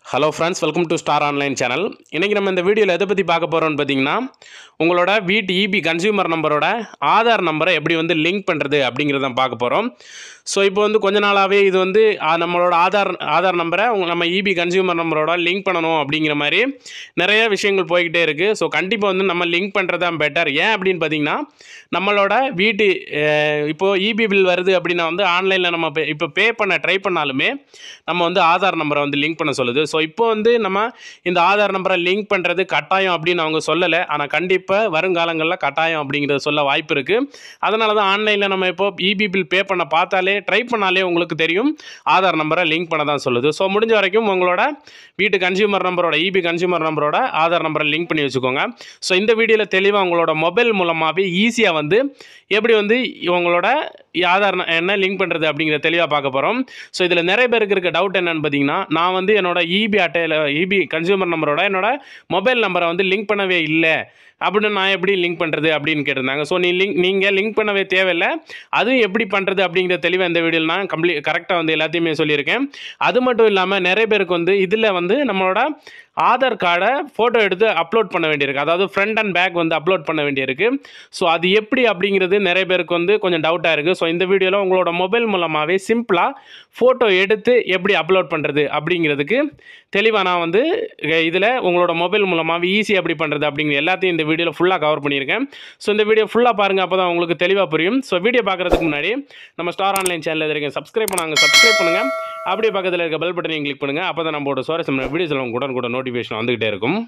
hello friends welcome to Star Online channel இன்றைக்கி நம்ம இந்த வீடியோவில் எதை பற்றி பார்க்க போகிறோம்னு பார்த்தீங்கன்னா உங்களோட வீட்டு இபி கன்சியூமர் நம்பரோட ஆதார் நம்பரை எப்படி வந்து லிங்க் பண்ணுறது அப்படிங்கிறத பார்க்க போகிறோம் ஸோ இப்போ வந்து கொஞ்ச நாளாகவே இது வந்து ஆ, நம்மளோட ஆதார் ஆதார் நம்பரை உங்க நம்ம இபி கன்சியூமர் நம்பரோட லிங்க் பண்ணணும் அப்படிங்கிற மாதிரி நிறைய விஷயங்கள் போய்கிட்டே இருக்குது ஸோ கண்டிப்பாக வந்து நம்ம லிங்க் பண்ணுறது தான் பெட்டர் ஏன் அப்படின்னு பார்த்தீங்கன்னா நம்மளோட வீட்டு அஹ், இப்போ இபி பில் வருது அப்படின்னா வந்து ஆன்லைனில் நம்ம pay- இப்போ பே பண்ண ட்ரை பண்ணாலுமே நம்ம வந்து ஆதார் நம்பரை வந்து லிங்க் பண்ண சொல்லுது ஸோ இப்போ வந்து நம்ம இந்த ஆதார் நம்பரை லிங்க் பண்ணுறது கட்டாயம் அப்படின்னு அவங்க சொல்லலை ஆனால் கண்டிப்பாக வருங்காலங்களில் கட்டாயம் அப்படிங்கிறத சொல்ல வாய்ப்பு இருக்குது அதனால தான் ஆன்லைனில் நம்ம இப்போ இபி பில் பே பண்ண பார்த்தாலே ட்ரை பண்ணாலே உங்களுக்கு தெரியும் ஆதார் நம்பரை லிங்க் பண்ண தான் சொல்லுது ஸோ முடிஞ்ச வரைக்கும் உங்களோட வீட்டு கன்சியூமர் நம்பரோட இபி கன்சியூமர் நம்பரோட ஆதார் நம்பரை லிங்க் பண்ணி வச்சுக்கோங்க ஸோ இந்த வீடியோவில் தெளிவாக உங்களோட மொபைல் மூலமாகவே ஈஸியாக வந்து எப்படி வந்து உங்களோட ஆதார் ந- என்ன லிங்க் பண்ணுறது அப்படிங்கிற தெளிவாக பார்க்க போகிறோம் ஸோ இதில் நிறைய பேருக்கு இருக்க டவுட் என்னன்னு பார்த்தீங்கன்னா நான் வந்து என்னோட இபி அட்டையில் இபி கன்சியூமர் நம்பரோட என்னோட மொபைல் நம்பரை வந்து லிங்க் பண்ணவே இல்லை அப்படின்னு நான் எப்படி லிங்க் பண்ணுறது அப்படின்னு கேட்டிருந்தாங்க ஸோ நீ லிங்க் நீங்கள் லிங்க் பண்ணவே தேவையில்லை அதுவும் எப்படி பண்ணுறது அப்படிங்கிற தெளிவாக இந்த வீடியோவில் நான் கம்ப்ளீட் கரெக்டாக வந்து எல்லாத்தையுமே சொல்லியிருக்கேன் அது மட்டும் இல்லாமல் நிறைய பேருக்கு வந்து இதில் வந்து நம்மளோட ஆதார் கார்டை ஃபோட்டோ எடுத்து அப்லோட் பண்ண வேண்டியிருக்கு அதாவது ஃப்ரண்ட் அண்ட் பேக் வந்து அப்லோட் பண்ண வேண்டியிருக்கு ஸோ அது எப்படி அப்படிங்கிறது நிறைய பேருக்கு வந்து கொஞ்சம் டவுட்டாக இருக்குது ஸோ இந்த வீடியோவில் உங்களோட மொபைல் மூலமாகவே சிம்பிளாக ஃபோட்டோ எடுத்து எப்படி அப்லோட் பண்ணுறது அப்படிங்கிறதுக்கு தெளிவாக நான் வந்து இதில் உங்களோட மொபைல் மூலமாக ஈஸி எப்படி பண்ணுறது அப்படிங்கிற எல்லாத்தையும் இந்த வீடியோவில் ஃபுல்லாக கவர் பண்ணியிருக்கேன் ஸோ இந்த வீடியோ ஃபுல்லாக பாருங்கள் அப்போ தான் உங்களுக்கு தெளிவாக புரியும் ஸோ வீடியோ பார்க்குறதுக்கு முன்னாடி நம்ம ஸ்டார் ஆன்லைன் சேனலில் இருக்கேன் சப்ஸ்கிரைப் பண்ணாங்க சப்ஸ்கிரைப் பண்ணுங்கள் அப்படியே பக்கத்தில் இருக்க பெல் பட்டனையும் கிளிக் பண்ணுங்கள் அப்போ தான் நம்மளோட சுவாரஸ்யமான வீடியோஸில் உங்களுக்கு உடனே கூட நோட்டிஃபிகேஷன் வந்துகிட்டே இருக்கும்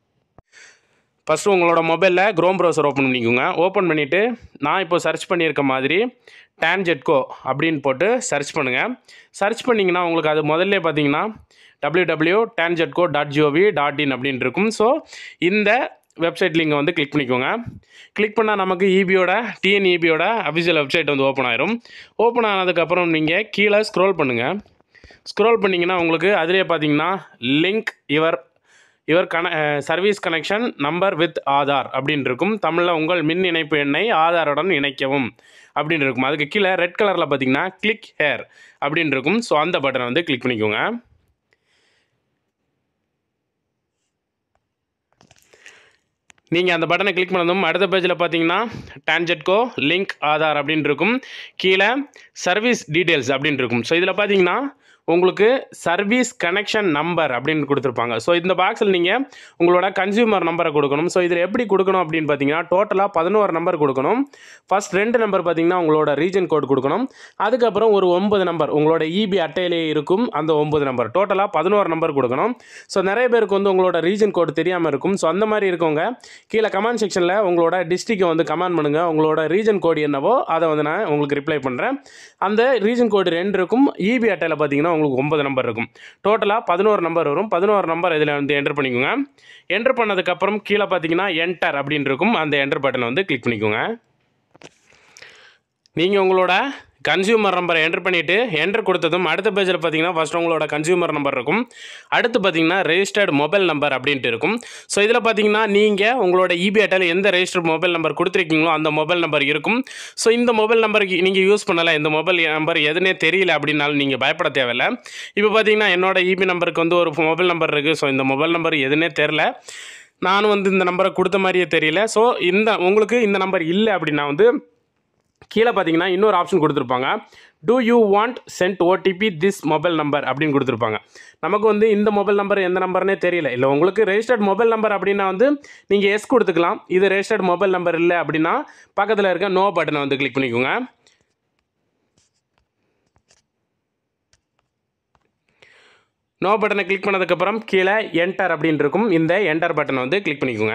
ஃபஸ்ட்டு உங்களோட மொபைலில் க்ரோம் ப்ரௌசர் ஓப்பன் பண்ணிக்கோங்க ஓப்பன் பண்ணிவிட்டு நான் இப்போ சர்ச் பண்ணியிருக்க மாதிரி டான்ஜெட்கோ அப்படின்னு போட்டு சர்ச் பண்ணுங்கள் சர்ச் பண்ணிங்கன்னா உங்களுக்கு அது முதல்ல பார்த்தீங்கன்னா W W TANGEDCO dot GOV dot in அப்படின்னு இருக்கும் ஸோ இந்த வெப்சைட் லிங்கை வந்து கிளிக் பண்ணிக்கோங்க கிளிக் பண்ணால் நமக்கு இபியோட டிஎன்இபியோட அஃபிஷியல் வெப்சைட் வந்து ஓப்பன் ஆயிரும் ஓப்பன் ஆனதுக்கப்புறம் நீங்கள் கீழே ஸ்க்ரோல் பண்ணுங்கள் ஸ்க்ரோல் பண்ணிங்கன்னா உங்களுக்கு அதிலே பார்த்தீங்கன்னா லிங்க் யுவர் யுவர் கன service connection number with Aadhaar அப்படின்னு இருக்கும் தமிழில் உங்கள் மின் இணைப்பு எண்ணை ஆதாருடன் இணைக்கவும் அப்படின்னு இருக்கும் அதுக்கு கீழே ரெட் கலரில் பார்த்தீங்கன்னா கிளிக் ஹேர் அப்படின்னு இருக்கும் ஸோ அந்த பட்டனை வந்து கிளிக் பண்ணிக்கோங்க நீங்கள் அந்த பட்டனை கிளிக் பண்ணதும் அடுத்த பேஜில் பார்த்தீங்கன்னா டான்ஜெட்கோ லிங்க் ஆதார் அப்படின்னு இருக்கும் கீழே சர்வீஸ் டீட்டெயில்ஸ் அப்படின்னு இருக்கும் ஸோ இதில் பார்த்தீங்கன்னா உங்களுக்கு சர்வீஸ் கனெக்ஷன் நம்பர் அப்படின்னு கொடுத்துருப்பாங்க ஸோ இந்த பாக்ஸில் நீங்கள் உங்களோட கன்சியூமர் நம்பரை கொடுக்கணும் ஸோ இதில் எப்படி கொடுக்கணும் அப்படின்னு பார்த்தீங்கன்னா டோட்டலாக பதினோரு நம்பர் கொடுக்கணும் ஃபர்ஸ்ட் ரெண்டு நம்பர் பார்த்தீங்கன்னா உங்களோட ரீஜன் கோட் கொடுக்கணும் அதுக்கப்புறம் ஒரு ஒன்பது நம்பர் உங்களோட இபி அட்டையிலே இருக்கும் அந்த ஒன்பது நம்பர் டோட்டலாக பதினோரு நம்பர் கொடுக்கணும் ஸோ நிறைய பேருக்கு வந்து உங்களோட ரீஜன் கோட் தெரியாமல் இருக்கும் ஸோ அந்த மாதிரி இருக்கவங்க கீழே கமெண்ட் செக்ஷனில் உங்களோட டிஸ்ட்ரிக்டை வந்து கமெண்ட் பண்ணுங்கள் உங்களோட ரீஜன் கோடு என்னவோ அதை வந்து நான் உங்களுக்கு ரிப்ளை பண்ணுறேன் அந்த ரீஜன் கோடு ரெண்டு இருக்கும் இபி அட்டையில் பார்த்தீங்கன்னா உங்களுக்கு ஒன்பது நம்பர் இருக்கும் டோட்டலாக பதினோரு நம்பர் வரும் பதினோரு நம்பர் இதில் வந்து என்டர் பண்ணிக்கோங்க என்டர் பண்ணதுக்கப்புறம் கீழே பார்த்தீங்கன்னா என்டர் அப்படின்னு இருக்கும் அந்த என்டர் பட்டனை வந்து கிளிக் பண்ணிக்கோங்க நீங்கள் உங்களோட கன்சியூமர் நம்பரை என்டர் பண்ணிவிட்டு என்டர் கொடுத்ததும் அடுத்த பேஜில் பார்த்தீங்கன்னா ஃபஸ்ட் உங்களோட கன்சியூமர் நம்பர் இருக்கும் அடுத்து பார்த்தீங்கன்னா ரெஜிஸ்டர்டு மொபைல் நம்பர் அப்படின்ட்டு இருக்கும் ஸோ இதில் பார்த்தீங்கன்னா நீங்கள் உங்களோட இபி அட்டையில் எந்த ரெஜிஸ்டர்ட் மொபைல் நம்பர் கொடுத்துருக்கீங்களோ அந்த மொபைல் நம்பர் இருக்கும் ஸோ இந்த மொபைல் நம்பருக்கு நீங்கள் யூஸ் பண்ணலை இந்த மொபைல் நம்பர் எதுனே தெரியல அப்படின்னாலும் நீங்கள் பயப்பட தேவையில்ல இப்போ பார்த்தீங்கன்னா என்னோட இபி நம்பருக்கு வந்து ஒரு மொபைல் நம்பர் இருக்குது ஸோ இந்த மொபைல் நம்பர் எதுனே தெரில நானும் வந்து இந்த நம்பரை கொடுத்த மாதிரியே தெரியல ஸோ இந்த உங்களுக்கு இந்த நம்பர் இல்லை அப்படின்னா வந்து கீழே பார்த்தீங்கன்னா இன்னொரு ஆப்ஷன் கொடுத்துருப்பாங்க do you want send OTP this mobile number அப்படின்னு கொடுத்துருப்பாங்க நமக்கு வந்து இந்த மொபைல் நம்பர் எந்த நம்பர்னே தெரியல இல்லை உங்களுக்கு ரெஜிஸ்டர்ட் மொபைல் நம்பர் அப்படின்னா வந்து நீங்கள் எஸ் கொடுத்துக்கலாம் இது ரெஜிஸ்டர்ட் மொபைல் நம்பர் இல்லை அப்படின்னா பக்கத்தில் இருக்க நோ பட்டனை வந்து கிளிக் பண்ணிக்கோங்க நோ பட்டனை கிளிக் பண்ணதுக்கப்புறம் கீழே என்டர் அப்படின்னு இருக்கும் இந்த என்டர் பட்டனை வந்து கிளிக் பண்ணிக்கோங்க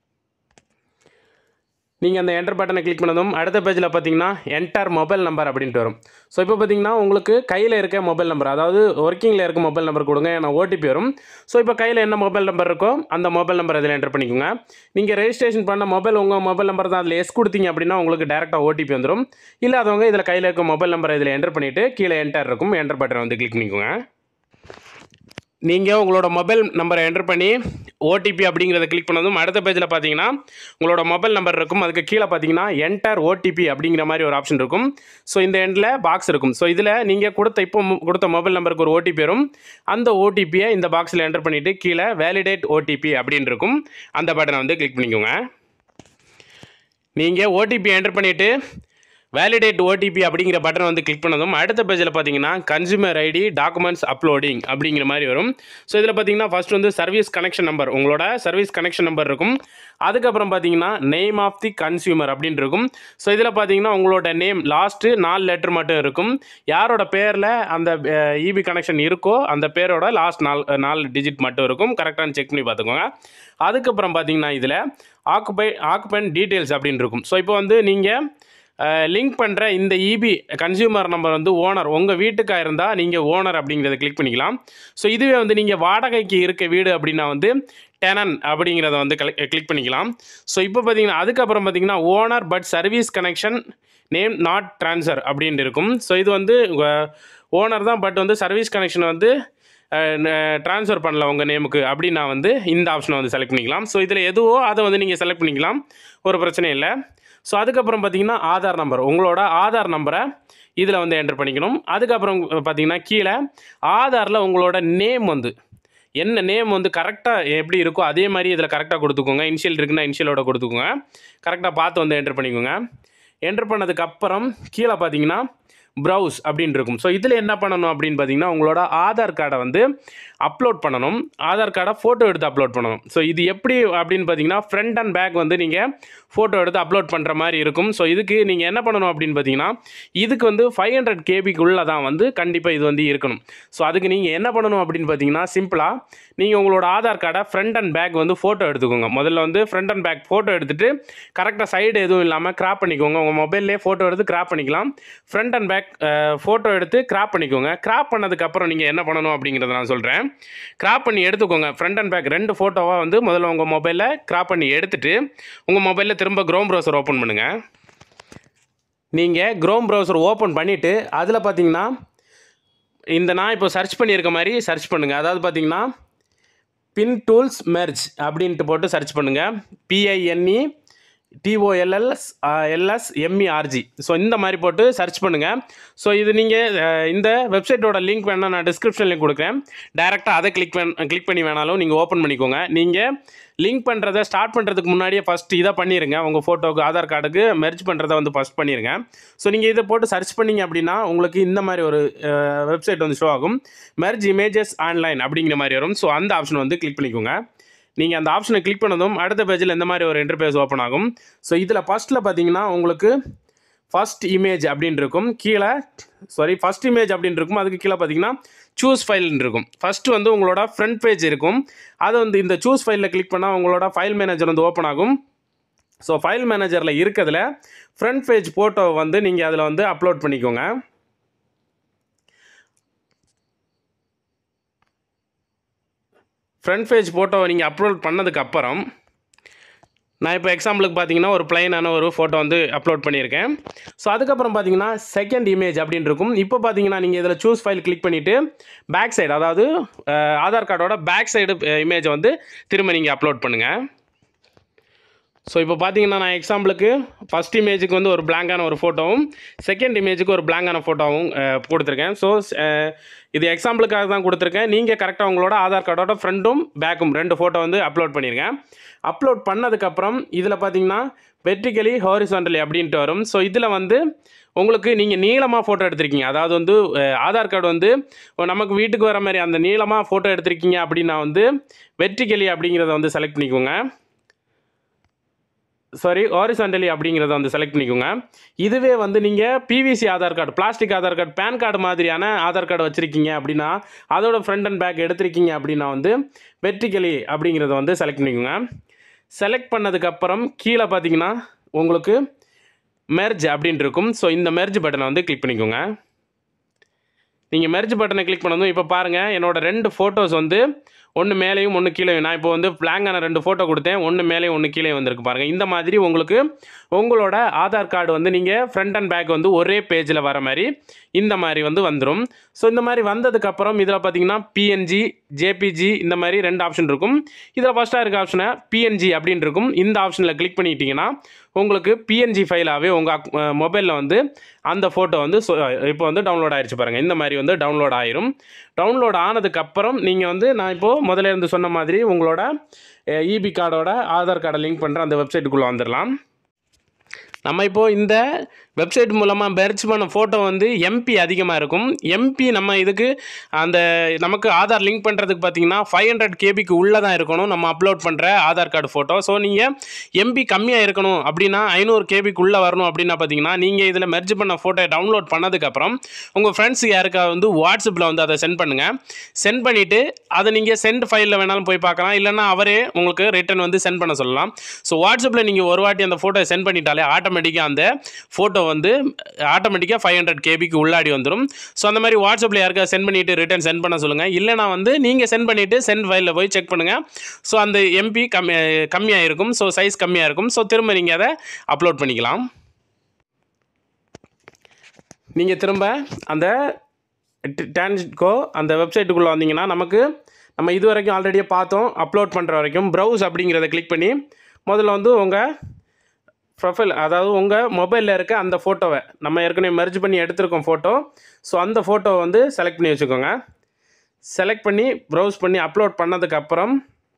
நீங்கள் அந்த என்டர் பட்டனை கிளிக் பண்ணதும் அடுத்த பேஜில் பார்த்தீங்கன்னா என்டர் மொபைல் நம்பர் அப்படின்ட்டு வரும் ஸோ இப்போ பார்த்தீங்கன்னா உங்களுக்கு கையில் இருக்க மொபைல் நம்பர் அதாவது ஒர்க்கிங்கில் இருக்க மொபைல் நம்பர் கொடுங்க ஏன்னா ஓடிபி வரும் ஸோ இப்போ கையில் என்ன மொபைல் நம்பர் இருக்கோ அந்த மொபைல் நம்பர் அதில் என்டர் பண்ணிக்கோங்க நீங்கள் ரெஜிஸ்ட்ரேஷன் பண்ண மொபைல் உங்கள் மொபைல் நம்பர் தான் அதில் எஸ் கொடுத்தீங்க அப்படின்னா உங்களுக்கு டேரெக்டாக ஓடிபி வந்துடும் இல்லாதவங்க இதில் கையில் இருக்க மொபைல் நம்பர் இதில் என்டர் பண்ணிவிட்டு கீழே என்டர் இருக்கும் என்டர் பட்டனை வந்து கிளிக் பண்ணிக்கோங்க நீங்கள் உங்களோட மொபைல் நம்பரை என்டர் பண்ணி ஓடிபி அப்படிங்கிறத கிளிக் பண்ணதும் அடுத்த பேஜில் பார்த்தீங்கன்னா உங்களோட மொபைல் நம்பர் இருக்கும் அதுக்கு கீழே பார்த்தீங்கன்னா என்டர் ஓடிபி அப்படிங்கிற மாதிரி ஒரு ஆப்ஷன் இருக்கும் ஸோ இந்த எண்டில் பாக்ஸ் இருக்கும் ஸோ இதில் நீங்கள் கொடுத்த இப்போ மு- கொடுத்த மொபைல் நம்பருக்கு ஒரு ஓடிபி வரும் அந்த ஓடிபியை இந்த பாக்ஸில் என்டர் பண்ணிவிட்டு கீழே வேலிடேட் ஓடிபி அப்படின்னு இருக்கும் அந்த பட்டனை வந்து கிளிக் பண்ணிக்கோங்க நீங்கள் ஓடிபி என்டர் பண்ணிவிட்டு வேலிடேட் ஓடிபி அப்படிங்கிற பட்டன் வந்து கிளிக் பண்ணதும் அடுத்த பேஜில் பார்த்தீங்கன்னா கன்சூமர் ஐடி டாக்குமெண்ட்ஸ் அப்லோடிங் அப்படிங்கிற மாதிரி வரும் ஸோ இதில் பார்த்தீங்கன்னா ஃபர்ஸ்ட் வந்து சர்வீஸ் கனெக்ஷன் நம்பர் உங்களோட சர்வீஸ் கனெக்ஷன் நம்பர் இருக்கும் அதுக்கப்புறம் பார்த்தீங்கன்னா நேம் ஆஃப் தி கன்சியூமர் அப்படின்னு இருக்கும் ஸோ இதில் பார்த்தீங்கன்னா உங்களோட நேம் லாஸ்ட்டு நாலு லெட்டர் மட்டும் இருக்கும் யாரோட பேரில் அந்த இபி கனெக்ஷன் இருக்கோ அந்த பேரோட லாஸ்ட் நாலு நாலு டிஜிட் மட்டும் இருக்கும் கரெக்டான செக் பண்ணி பார்த்துக்கோங்க அதுக்கப்புறம் பார்த்தீங்கன்னா இதில் ஆக்குபை ஆக்குபென்ட் டீட்டெயில்ஸ் அப்படின்னு இருக்கும் ஸோ இப்போ வந்து நீங்கள் லிங்க் பண்ணுற இந்த இபி கன்சியூமர் நம்பர் வந்து ஓனர் உங்கள் வீட்டுக்காக இருந்தால் நீங்கள் ஓனர் அப்படிங்கிறத கிளிக் பண்ணிக்கலாம் ஸோ இதுவே வந்து நீங்கள் வாடகைக்கு இருக்க வீடு அப்படின்னா வந்து டெனன் அப்படிங்கிறத வந்து கிளிக் பண்ணிக்கலாம் ஸோ இப்போ பார்த்தீங்கன்னா அதுக்கப்புறம் பார்த்தீங்கன்னா owner but service connection name not transfer அப்படின்னு இருக்கும் ஸோ இது வந்து ஓனர் தான் பட் வந்து சர்வீஸ் கனெக்ஷன் வந்து ட்ரான்ஸ்ஃபர் பண்ணல உங்கள் நேமுக்கு அப்படின்னா வந்து இந்த ஆப்ஷனை வந்து செலக்ட் பண்ணிக்கலாம் ஸோ இதில் எதுவோ அதை வந்து நீங்கள் செலக்ட் பண்ணிக்கலாம் ஒரு பிரச்சனையும் இல்லை ஸோ அதுக்கப்புறம் பார்த்தீங்கன்னா ஆதார் நம்பர் உங்களோட ஆதார் நம்பரை இதில் வந்து என்டர் பண்ணிக்கணும் அதுக்கப்புறம் பார்த்தீங்கன்னா கீழே ஆதாரில் உங்களோட நேம் வந்து என்ன நேம் வந்து கரெக்டாக எப்படி இருக்கோ அதே மாதிரி இதில் கரெக்டாக கொடுத்துக்கோங்க இனிஷியல் இருக்குன்னா இனிஷியலோட கொடுத்துக்கோங்க கரெக்டாக பார்த்து வந்து என்டர் பண்ணிக்கோங்க என்டர் பண்ணதுக்கப்புறம் கீழே பார்த்தீங்கன்னா ப்ரௌஸ் அப்படின்னு இருக்கும் ஸோ இதில் என்ன பண்ணணும் அப்படின்னு பார்த்தீங்கன்னா உங்களோட ஆதார் கார்டை வந்து அப்லோட் பண்ணணும் ஆதார் கார்டை ஃபோட்டோ எடுத்து அப்லோட் பண்ணணும் ஸோ இது எப்படி அப்படின்னு பார்த்தீங்கன்னா ஃப்ரண்ட் அண்ட் பேக் வந்து நீங்கள் ஃபோட்டோ எடுத்து அப்லோட் பண்ணுற மாதிரி இருக்கும் ஸோ இதுக்கு நீங்கள் என்ன பண்ணணும் அப்படின்னு பார்த்தீங்கன்னா இதுக்கு வந்து ஃபைவ் ஹண்ட்ரட் கேபிக்குள்ளே தான் வந்து கண்டிப்பாக இது வந்து இருக்கணும் ஸோ அதுக்கு நீங்கள் என்ன பண்ணணும் அப்படின்னு பார்த்தீங்கன்னா சிம்பிளாக நீங்கள் உங்களோட ஆதார் கார்டை ஃப்ரண்ட் அண்ட் பேக் வந்து ஃபோட்டோ எடுத்துக்கோங்க முதல்ல வந்து ஃப்ரண்ட் அண்ட் பேக் ஃபோட்டோ எடுத்துகிட்டு கரெக்டாக சைடு எதுவும் இல்லாமல் கிராப் பண்ணிக்கோங்க உங்கள் மொபைல்லே ஃபோட்டோ எடுத்து கிராப் பண்ணிக்கலாம் ஃப்ரண்ட் அண்ட் பேக் ஃபோட்டோ எடுத்து கிராப் பண்ணிக்கோங்க கிராப் பண்ணதுக்கப்புறம் நீங்கள் என்ன பண்ணணும் அப்படிங்கிறத நான் சொல்கிறேன் கிராப் பண்ணி எடுத்துக்கோங்க ஃப்ரண்ட் அண்ட் பேக் ரெண்டு ஃபோட்டோவாக வந்து முதல்ல உங்கள் மொபைலில் கிராப் பண்ணி எடுத்துட்டு உங்கள் மொபைலில் திரும்ப க்ரோம் ப்ரௌசர் ஓப்பன் பண்ணுங்கள் நீங்கள் க்ரோம் ப்ரௌசர் ஓப்பன் பண்ணிவிட்டு அதில் பார்த்தீங்கன்னா இந்த நான் இப்போ சர்ச் பண்ணியிருக்க மாதிரி சர்ச் பண்ணுங்கள் அதாவது பார்த்தீங்கன்னா பின் டூல்ஸ் மெர்ஜ் அப்படின்ட்டு போட்டு சர்ச் பண்ணுங்கள் பிஐஎன்இ டிஓஎல்எல்எஸ் எல்எஸ் எம்இஆர்ஜி ஸோ இந்த மாதிரி போட்டு சர்ச் பண்ணுங்கள் ஸோ இது நீங்கள் இந்த வெப்சைட்டோட லிங்க் வேணால் நான் டிஸ்கிரிப்ஷன் லிங்க் கொடுக்குறேன் டேரெக்டாக அதை கிளிக் பண்ண கிளிக் பண்ணி வேணாலும் நீங்கள் ஓப்பன் பண்ணிக்கோங்க நீங்கள் லிங்க் பண்ணுறத ஸ்டார்ட் பண்ணுறதுக்கு முன்னாடியே ஃபஸ்ட் இதை பண்ணிடுங்க உங்கள் ஃபோட்டோக்கு ஆதார் கார்டுக்கு மெர்ஜ் பண்ணுறத வந்து ஃபஸ்ட் பண்ணிடுங்க ஸோ நீங்கள் இதை போட்டு சர்ச் பண்ணீங்க அப்படின்னா உங்களுக்கு இந்த மாதிரி ஒரு வெப்சைட் வந்து ஷோ ஆகும் மெர்ஜ் இமேஜஸ் ஆன்லைன் அப்படிங்கிற மாதிரி வரும் ஸோ அந்த ஆப்ஷன் வந்து கிளிக் பண்ணிக்கோங்க நீங்கள் அந்த ஆப்ஷனை கிளிக் பண்ணதும் அடுத்த பேஜில் இந்த மாதிரி ஒரு இன்டர்பேஸ் ஓப்பன் ஆகும் ஸோ இதில் ஃபஸ்ட்டில் பார்த்தீங்கன்னா உங்களுக்கு ஃபஸ்ட் இமேஜ் அப்படின்னு இருக்கும் கீழே சாரி ஃபஸ்ட் இமேஜ் அப்படின்னு இருக்கும் அதுக்கு கீழே பார்த்தீங்கன்னா சூஸ் ஃபைல்னு இருக்கும் ஃபஸ்ட்டு வந்து உங்களோட ஃப்ரண்ட் பேஜ் இருக்கும் அதை வந்து இந்த சூஸ் ஃபைலில் கிளிக் பண்ணால் உங்களோட ஃபைல் மேனேஜர் வந்து ஓப்பன் ஆகும் ஸோ ஃபைல் மேனேஜரில் இருக்கிறதுல ஃப்ரண்ட் பேஜ் ஃபோட்டோ வந்து நீங்கள் அதில் வந்து அப்லோட் பண்ணிக்கோங்க ஃப்ரண்ட் பேஜ் ஃபோட்டோவை நீங்கள் அப்லோட் பண்ணதுக்கப்புறம் நான் இப்போ எக்ஸாம்பிளுக்கு பார்த்தீங்கன்னா ஒரு பிளைனான ஒரு ஃபோட்டோ வந்து அப்லோட் பண்ணியிருக்கேன் ஸோ அதுக்கப்புறம் பார்த்தீங்கன்னா செகண்ட் இமேஜ் அப்படின்னு இருக்கும் இப்போ பார்த்தீங்கன்னா நீங்கள் இதில் சூஸ் ஃபைல் கிளிக் பண்ணிவிட்டு பேக் சைடு அதாவது அஹ், ஆதார் கார்டோட பேக் சைடு இமேஜை வந்து திரும்ப நீங்கள் அப்லோட் பண்ணுங்கள் ஸோ இப்போ பார்த்தீங்கன்னா நான் எக்ஸாம்பிளுக்கு ஃபஸ்ட் இமேஜுக்கு வந்து ஒரு பிளாங்கான ஒரு ஃபோட்டோவும் செகண்ட் இமேஜுக்கு ஒரு பிளாங்கான ஃபோட்டோவும் அஹ், கொடுத்துருக்கேன் ஸோ இது எக்ஸாம்பிளுக்காக தான் கொடுத்துருக்கேன் நீங்கள் கரெக்டாக உங்களோட ஆதார் கார்டோட ஃப்ரண்ட்டும் பேக்கும் ரெண்டு ஃபோட்டோ வந்து அப்லோட் பண்ணிருங்க அப்லோட் பண்ணதுக்கப்புறம் இதில் பார்த்தீங்கன்னா வெர்டிகலி ஹாரிசாண்டலி அப்படின்ட்டு வரும் ஸோ இதில் வந்து உங்களுக்கு நீங்கள் நீளமாக ஃபோட்டோ எடுத்திருக்கீங்க அதாவது வந்து அஹ், ஆதார் கார்டு வந்து நமக்கு வீட்டுக்கு வர மாதிரி அந்த நீளமாக ஃபோட்டோ எடுத்திருக்கீங்க அப்படின்னா வந்து வெர்டிகலி அப்படிங்கிறத வந்து செலக்ட் பண்ணிக்கோங்க சாரி ஹாரிசாண்டலி அப்படிங்கிறத வந்து செலக்ட் பண்ணிக்கோங்க இதுவே வந்து நீங்கள் PVC Aadhaar card plastic Aadhaar card PAN card மாதிரியான ஆதார் கார்டு வச்சுருக்கீங்க அப்படின்னா அதோட ஃப்ரண்ட் அண்ட் பேக் எடுத்திருக்கீங்க அப்படின்னா வந்து வெர்டிகலி அப்படிங்கிறத வந்து செலக்ட் பண்ணிக்கோங்க செலக்ட் பண்ணதுக்கப்புறம் கீழே பார்த்தீங்கன்னா உங்களுக்கு மெர்ஜ் அப்படின்ட்டு இருக்கும் ஸோ இந்த மெர்ஜ் பட்டனை வந்து கிளிக் பண்ணிக்கோங்க நீங்கள் மெர்ஜ் பட்டனை கிளிக் பண்ணதும் இப்போ பாருங்கள் என்னோட ரெண்டு ஃபோட்டோஸ் வந்து ஒன்று மேலேயும் ஒன்று கீழே நான் இப்போ வந்து பிளாங்கான ரெண்டு ஃபோட்டோ கொடுத்தேன் ஒன்று மேலேயும் ஒன்று கீழே வந்திருக்கு பாருங்கள் இந்த மாதிரி உங்களுக்கு உங்களோட ஆதார் கார்டு வந்து நீங்கள் ஃப்ரண்ட் அண்ட் பேக் வந்து ஒரே பேஜில் வர மாதிரி இந்த மாதிரி வந்து வந்துடும் ஸோ இந்த மாதிரி வந்ததுக்கப்புறம் இதில் பார்த்தீங்கன்னா பிஎன்ஜி ஜேபிஜி இந்த மாதிரி ரெண்டு ஆப்ஷன் இருக்கும் இதில் ஃபஸ்ட்டாக இருக்க ஆப்ஷனை பிஎன்ஜி அப்படின்னு இருக்கும் இந்த ஆப்ஷனில் கிளிக் பண்ணிட்டீங்கன்னா உங்களுக்கு பிஎன்ஜி ஃபைலாகவே உங்கள் மொபைலில் வந்து அந்த ஃபோட்டோ வந்து சொ- இப்போ வந்து டவுன்லோட் ஆயிடுச்சு பாருங்கள் இந்த மாதிரி வந்து டவுன்லோட் ஆயிரும் டவுன்லோட் ஆனதுக்கப்புறம் நீங்கள் வந்து நான் இப்போது முதல்ல இருந்து சொன்ன மாதிரி உங்களோட இபி கார்டோட ஆதார் கார்டை லிங்க் பண்ணுற அந்த வெப்சைட்டுக்குள்ளே வந்துடலாம் நம்ம இப்போது இந்த வெப்சைட் மூலமாக பெர்ச் பண்ண ஃபோட்டோ வந்து எம்பி அதிகமாக இருக்கும் எம்பி நம்ம இதுக்கு அந்த நமக்கு ஆதார் லிங்க் பண்ணுறதுக்கு பார்த்தீங்கன்னா ஃபைவ் ஹண்ட்ரட் கேபிக்கு உள்ளே தான் இருக்கணும் நம்ம அப்லோட் பண்ணுற ஆதார் கார்டு ஃபோட்டோ ஸோ நீங்கள் எம்பி கம்மியாக இருக்கணும் அப்படின்னா ஐநூறு கேபிக்கு உள்ளே வரணும் அப்படின்னா பார்த்தீங்கன்னா நீங்கள் இதில் மெர்ஜ் பண்ண ஃபோட்டோ டவுன்லோட் பண்ணதுக்கப்புறம் உங்கள் ஃப்ரெண்ட்ஸ் யாருக்கா வந்து வாட்ஸ்அப்பில் வந்து அதை சென்ட் பண்ணுங்கள் சென்ட் பண்ணிவிட்டு அதை நீங்கள் சென்ட் ஃபைலில் வேணாலும் போய் பார்க்கலாம் இல்லைன்னா அவரே உங்களுக்கு ரிட்டன் வந்து சென்ட் பண்ண சொல்லலாம் ஸோ வாட்ஸ்அப்பில் நீங்கள் ஒரு வாட்டி அந்த ஃபோட்டோ சென்ட் பண்ணிட்டாலே ஆட்டோமேட்டிக்காக அந்த ஃபோட்டோ வந்து ஆட்டோமேட்டிக்காக ஃபைவ் ஹண்ட்ரட் கேபிக்கு உள்ளாடி வந்துடும் ஸோ அந்த மாதிரி வாட்ஸ்அப்பில் யாருக்கா சென்ட் பண்ணிவிட்டு ரிட்டன் சென்ட் பண்ண சொல்லுங்கள் இல்லைனா வந்து நீங்கள் சென்ட் பண்ணிவிட்டு சென்ட் ஃபைலில் போய் செக் பண்ணுங்கள் ஸோ அந்த எம்பி கம்மி கம்மியாக இருக்கும் ஸோ சைஸ் கம்மியாக இருக்கும் ஸோ திரும்ப நீங்கள் அதை அப்லோட் பண்ணிக்கலாம் நீங்கள் திரும்ப அந்த டான்ஜிட்கோ அந்த வெப்சைட்டுக்குள்ளே வந்தீங்கன்னா நமக்கு நம்ம இது வரைக்கும் ஆல்ரெடியே பார்த்தோம் அப்லோட் பண்ணுற வரைக்கும் ப்ரௌஸ் அப்படிங்கிறத கிளிக் பண்ணி முதல்ல வந்து உங்கள் ப்ரொஃபைல் அதாவது உங்கள் மொபைலில் இருக்க அந்த ஃபோட்டோவை நம்ம ஏற்கனவே மெர்ஜ் பண்ணி எடுத்திருக்கோம் ஃபோட்டோ ஸோ அந்த ஃபோட்டோவை வந்து செலக்ட் பண்ணி வச்சுக்கோங்க செலக்ட் பண்ணி ப்ரௌஸ் பண்ணி அப்லோட் பண்ணதுக்கப்புறம்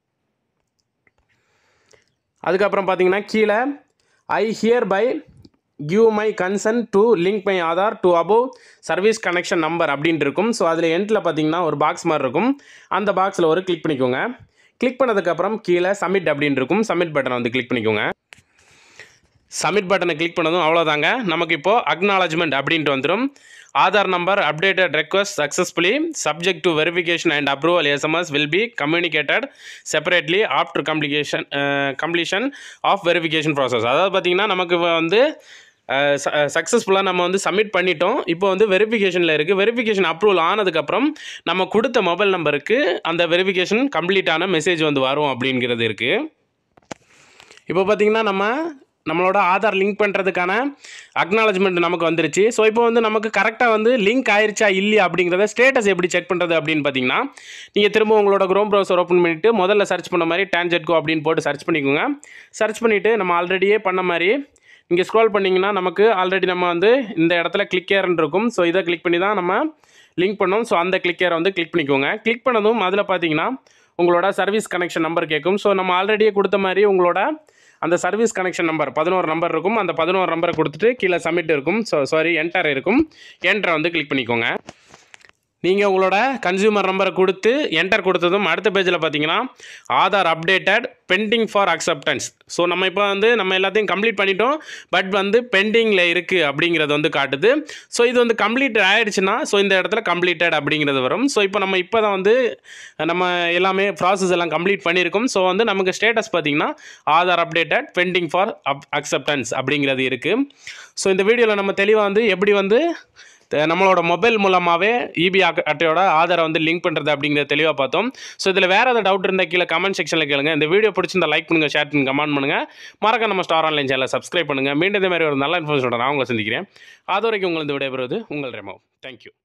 அதுக்கப்புறம் பார்த்தீங்கன்னா கீழே I hereby give my consent to link my Aadhaar to above service connection number அப்படின்ட்டு இருக்கும் ஸோ அதில் எண்டில் பார்த்தீங்கன்னா ஒரு பாக்ஸ் மாதிரி இருக்கும் அந்த பாக்ஸில் ஒரு கிளிக் பண்ணிக்கோங்க கிளிக் பண்ணதுக்கப்புறம் கீழே சப்மிட் அப்படின்னு இருக்கும் சப்மிட் பட்டனை வந்து கிளிக் பண்ணிக்கோங்க சப்மிட் பட்டனை கிளிக் பண்ணதும் அவ்வளோதாங்க நமக்கு இப்போது அக்னாலஜ்மெண்ட் அப்படின்ட்டு வந்துடும் Aadhaar number updated request successfully subject to verification and approval SMS will be communicated separately after complication completion of verification process அதாவது பார்த்திங்கன்னா நமக்கு வந்து சக்ஸஸ்ஃபுல்லாக நம்ம வந்து சப்மிட் பண்ணிட்டோம் இப்போ வந்து வெரிஃபிகேஷனில் இருக்குது வெரிஃபிகேஷன் அப்ரூவல் ஆனதுக்கப்புறம் நம்ம கொடுத்த மொபைல் நம்பருக்கு அந்த வெரிஃபிகேஷன் கம்ப்ளீட்டான மெசேஜ் வந்து வரும் அப்படிங்கிறது இருக்குது இப்போ பார்த்தீங்கன்னா நம்ம நம்மளோட ஆதார் லிங்க் பண்ணுறதுக்கான அக்னாலஜ்மெண்ட் நமக்கு வந்துருச்சு ஸோ இப்போ வந்து நமக்கு கரெக்டாக வந்து லிங்க் ஆயிருச்சா இல்லையா அப்படிங்கிறத ஸ்டேட்டஸ் எப்படி செக் பண்ணுறது அப்படின்னு பார்த்தீங்கன்னா நீங்கள் திரும்ப உங்களோட க்ரோம் ப்ரௌசர் ஓப்பன் பண்ணிவிட்டு முதல்ல சர்ச் பண்ண மாதிரி டான்ஜெட்கோ அப்படின்னு போட்டு சர்ச் பண்ணிக்கோங்க சர்ச் பண்ணிவிட்டு நம்ம ஆல்ரெடியே பண்ண மாதிரி இங்கே ஸ்க்ரோல் பண்ணிங்கன்னா நமக்கு ஆல்ரெடி நம்ம வந்து இந்த இடத்துல கிளிக்கேர்னு இருக்கும் ஸோ இதை கிளிக் பண்ணி தான் நம்ம லிங்க் பண்ணோம் ஸோ அந்த கிளிக்கேரை வந்து கிளிக் பண்ணிக்கோங்க கிளிக் பண்ணதும் அதில் பார்த்தீங்கன்னா உங்களோட சர்வீஸ் கனெக்ஷன் நம்பர் கேட்கும் ஸோ நம்ம ஆல்ரெடியே கொடுத்த மாதிரி உங்களோட அந்த சர்வீஸ் கனெக்ஷன் நம்பர் பதினோரு நம்பர் இருக்கும் அந்த பதினோரு நம்பரை கொடுத்துட்டு கீழே சப்மிட் இருக்கும் ஸோ சாரி என்டர் இருக்கும் என்டரை வந்து கிளிக் பண்ணிக்கோங்க நீங்கள் உங்களோட கன்சியூமர் நம்பரை கொடுத்து என்டர் கொடுத்ததும் அடுத்த பேஜில் பார்த்தீங்கன்னா Aadhaar updated pending for acceptance so நம்ம இப்போ வந்து நம்ம எல்லாத்தையும் கம்ப்ளீட் பண்ணிட்டோம் பட் வந்து பெண்டிங்கில் இருக்குது அப்படிங்கிறது வந்து காட்டுது ஸோ இது வந்து கம்ப்ளீட் ஆயிடுச்சுன்னா ஸோ இந்த இடத்துல கம்ப்ளீட்டட் அப்படிங்கிறது வரும் ஸோ இப்போ நம்ம இப்போ தான் வந்து நம்ம எல்லாமே ப்ராசஸ் எல்லாம் கம்ப்ளீட் பண்ணியிருக்கோம் ஸோ வந்து நமக்கு ஸ்டேட்டஸ் பார்த்தீங்கன்னா Aadhaar updated pending for up acceptance அப்படிங்கிறது இருக்குது ஸோ இந்த வீடியோவில் நம்ம தெளிவாக வந்து எப்படி வந்து த- நம்மளோட மொபைல் மூலமாகவே இபி அட்டையோட ஆதாரை வந்து லிங்க் பண்ணுறது அப்படிங்கிறத தெளிவாக பார்த்தோம் ஸோ இதில் வேறு ஏதாவது டவுட் இருந்தால் கீழே கமெண்ட் செக்ஷனில் கேளுங்க இந்த வீடியோ பிடிச்சிருந்தா லைக் பண்ணுங்கள் ஷேர் பண்ணுங்க கமெண்ட் பண்ணுங்கள் மறக்க நம்ம ஸ்டார் ஆன்லைன் சேனலை சப்ஸ்கிரைப் பண்ணுங்கள் மீண்டும் இதே மாதிரி ஒரு நல்ல இன்ஃபர்மேஷன் நான் உங்களை சந்திக்கிறேன் அது வரைக்கும் உங்களது விடைபெறுவது உங்கள் ரெமோ தேங்க்யூ